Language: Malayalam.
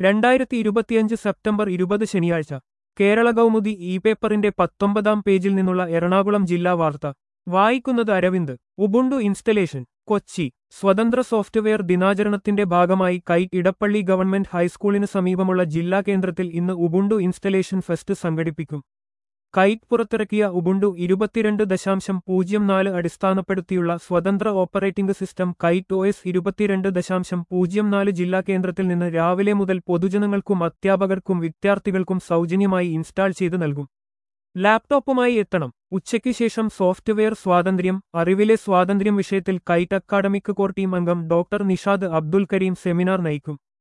രണ്ടായിരത്തി ഇരുപത്തിയഞ്ച് സെപ്റ്റംബർ ഇരുപത് ശനിയാഴ്ച കേരള കൗമുദി ഇ പേപ്പറിന്റെ പത്തൊമ്പതാം പേജിൽ നിന്നുള്ള എറണാകുളം ജില്ലാ വാർത്ത വായിക്കുന്നത് അരവിന്ദ് ഉബുണ്ടു ഇൻസ്റ്റലേഷൻ കൊച്ചി സ്വതന്ത്ര സോഫ്റ്റ്വെയർ ദിനാചരണത്തിന്റെ ഭാഗമായി കൈ ഇടപ്പള്ളി ഗവൺമെന്റ് ഹൈസ്കൂളിന് സമീപമുള്ള ജില്ലാ കേന്ദ്രത്തിൽ ഇന്ന് ഉബുണ്ടു ഇൻസ്റ്റലേഷൻ ഫെസ്റ്റ് സംഘടിപ്പിക്കും കൈറ്റ് പുറത്തിറക്കിയ ഉബുണ്ടു ഇരുപത്തിരണ്ട് ദശാംശം പൂജ്യം നാല് അടിസ്ഥാനപ്പെടുത്തിയുള്ള സ്വതന്ത്ര operating system KITE O S ഇരുപത്തിരണ്ട് ദശാംശം പൂജ്യം നാല് ജില്ലാ കേന്ദ്രത്തിൽ നിന്ന് രാവിലെ മുതൽ പൊതുജനങ്ങൾക്കും അധ്യാപകർക്കും വിദ്യാർത്ഥികൾക്കും സൗജന്യമായി ഇൻസ്റ്റാൾ ചെയ്ത് നൽകും ലാപ്ടോപ്പുമായി എത്തണം ഉച്ചയ്ക്ക് ശേഷം സോഫ്റ്റ്വെയർ സ്വാതന്ത്ര്യം അറിവിലെ സ്വാതന്ത്ര്യം വിഷയത്തിൽ കൈറ്റ് അക്കാഡമിക് കോർ ടീം അംഗം ഡോക്ടർ നിഷാദ് അബ്ദുൽ കരീം സെമിനാർ നയിക്കും